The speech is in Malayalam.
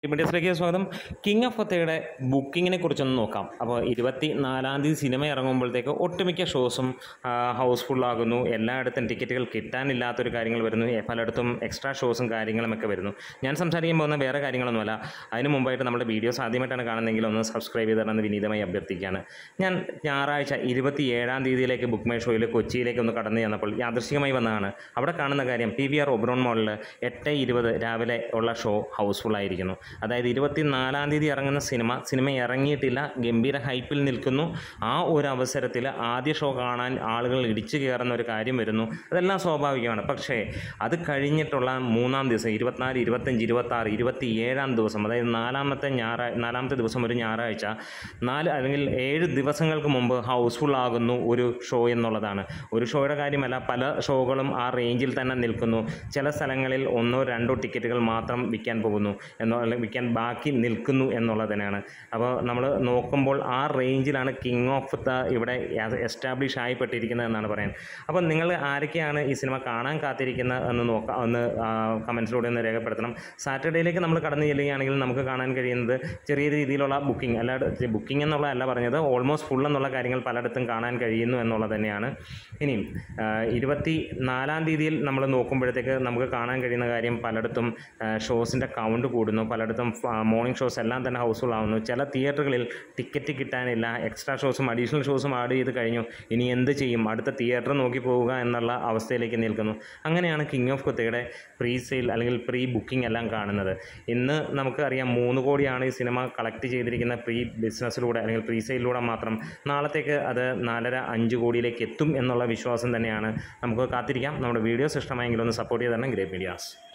മീഡിയസിലേക്ക് സ്വാഗതം കിങ് ഓഫ് കൊത്തയുടെ ബുക്കിങ്ങിനെ കുറിച്ചൊന്ന് നോക്കാം അപ്പോൾ ഇരുപത്തി നാലാം തീയതി സിനിമ ഇറങ്ങുമ്പോഴത്തേക്ക് ഒട്ടുമിക്ക ഷോസും ഹൗസ്ഫുൾ ആകുന്നു എല്ലായിടത്തും ടിക്കറ്റുകൾ കിട്ടാനില്ലാത്തൊരു കാര്യങ്ങൾ വരുന്നു എ- പലയിടത്തും എക്സ്ട്രാ ഷോസും കാര്യങ്ങളും ഒക്കെ വരുന്നു ഞാൻ സംസാരിക്കാൻ പോകുന്ന വേറെ കാര്യങ്ങളൊന്നുമല്ല അതിന് മുമ്പായിട്ട് നമ്മുടെ വീഡിയോസ് ആദ്യമായിട്ടാണ് കാണുന്നതെങ്കിൽ ഒന്ന് സബ്സ്ക്രൈബ് ചെയ്തിടണമെന്ന് വിനീതമായി അഭ്യർത്ഥിക്കുകയാണ് ഞാൻ ഞായറാഴ്ച ഇരുപത്തി ഏഴാം തീയതിയിലേക്ക് ബുക്ക് മൈ ഷോയിൽ കൊച്ചിയിലേക്ക് ഒന്ന് കടന്നു ചെന്നപ്പോൾ യാദൃശികമായി വന്നതാണ് അവിടെ കാണുന്ന കാര്യം പി വി ആർ ഒബ്രോൺ മോളിൽ എട്ട് ഇരുപത് രാവിലെ ഉള്ള ഷോ ഹൗസ്ഫുൾ ആയിരിക്കുന്നു അതായത് ഇരുപത്തിനാലാം തീയതി ഇറങ്ങുന്ന സിനിമ സിനിമ ഇറങ്ങിയിട്ടില്ല ഗംഭീര ഹൈപ്പിൽ നിൽക്കുന്നു ആ ഒരു അവസരത്തിൽ ആദ്യ ഷോ കാണാൻ ആളുകൾ ഇടിച്ചു കയറുന്ന ഒരു കാര്യം വരുന്നു അതെല്ലാം സ്വാഭാവികമാണ് പക്ഷേ അത് കഴിഞ്ഞിട്ടുള്ള മൂന്നാം ദിവസം ഇരുപത്തിനാല് ഇരുപത്തഞ്ച് ഇരുപത്താറ് ഇരുപത്തി ഏഴാം ദിവസം അതായത് നാലാമത്തെ ഞായറാഴ്ച നാലാമത്തെ ദിവസം ഒരു ഞായറാഴ്ച നാല് അല്ലെങ്കിൽ ഏഴ് ദിവസങ്ങൾക്ക് മുമ്പ് ഹൗസ്ഫുൾ ആകുന്നു ഒരു ഷോ എന്നുള്ളതാണ് ഒരു ഷോയുടെ കാര്യമല്ല പല ഷോകളും ആ റേഞ്ചിൽ തന്നെ നിൽക്കുന്നു ചില സ്ഥലങ്ങളിൽ ഒന്നോ രണ്ടോ ടിക്കറ്റുകൾ മാത്രം വിൽക്കാൻ പോകുന്നു എന്നോ അല്ലെങ്കിൽ വിൽക്കാൻ ബാക്കി നിൽക്കുന്നു എന്നുള്ളത് തന്നെയാണ് അപ്പോൾ നമ്മൾ നോക്കുമ്പോൾ ആ റേഞ്ചിലാണ് കിങ് ഓഫ് ദ ഇവിടെ എസ്റ്റാബ്ലിഷ് ആയിപ്പെട്ടിരിക്കുന്നത് എന്നാണ് പറയാൻ അപ്പോൾ നിങ്ങൾ ആരൊക്കെയാണ് ഈ സിനിമ കാണാൻ കാത്തിരിക്കുന്നത് എന്ന് നോക്കാം ഒന്ന് കമൻസിലൂടെ ഒന്ന് രേഖപ്പെടുത്തണം സാറ്റർഡേയിലേക്ക് നമ്മൾ കടന്നു ചെല്ലുകയാണെങ്കിൽ നമുക്ക് കാണാൻ കഴിയുന്നത് ചെറിയ രീതിയിലുള്ള ബുക്കിംഗ് അല്ലാതെ ബുക്കിംഗ് എന്നുള്ളതല്ല പറഞ്ഞത് ഓൾമോസ്റ്റ് ഫുൾ എന്നുള്ള കാര്യങ്ങൾ പലയിടത്തും കാണാൻ കഴിയുന്നു എന്നുള്ളത് തന്നെയാണ് ഇനിയും ആ, ഇരുപത്തി നാലാം തീയതിയിൽ നമ്മൾ നോക്കുമ്പോഴത്തേക്ക് നമുക്ക് കാണാൻ കഴിയുന്ന കാര്യം പലയിടത്തും ഷോസിൻ്റെ കൗണ്ട് കൂടുന്നു പലയിടത്തും മോർണിംഗ് ഷോസ് എല്ലാം തന്നെ ഹൗസ്ഫുൾ ആവുന്നു ചില തിയേറ്ററുകളിൽ ടിക്കറ്റ് കിട്ടാനില്ല എക്സ്ട്രാ ഷോസും അഡീഷണൽ ഷോസും ആഡ് ചെയ്ത് കഴിഞ്ഞു ഇനി എന്ത് ചെയ്യും അടുത്ത തിയേറ്റർ നോക്കി പോവുക എന്നുള്ള അവസ്ഥയിലേക്ക് നിൽക്കുന്നു അങ്ങനെയാണ് കിങ് ഓഫ് കുത്തയുടെ പ്രീ സെയിൽ അല്ലെങ്കിൽ പ്രീ ബുക്കിംഗ് എല്ലാം കാണുന്നത് ഇന്ന് നമുക്ക് അറിയാം മൂന്ന് കോടിയാണ് ഈ സിനിമ കളക്ട് ചെയ്തിരിക്കുന്ന പ്രീ ബിസിനസ്സിലൂടെ അല്ലെങ്കിൽ പ്രീ സെയിലിലൂടെ മാത്രം നാളത്തേക്ക് അത് നാലര അഞ്ച് കോടിയിലേക്ക് എത്തും എന്നുള്ള വിശ്വാസം തന്നെയാണ് നമുക്ക് കാത്തിരിക്കാം നമ്മുടെ വീഡിയോസ് ഇഷ്ടമായെങ്കിൽ ഒന്ന് സപ്പോർട്ട് ചെയ്ത് തരണം ഗ്രേറ്റ് മീഡിയാസ്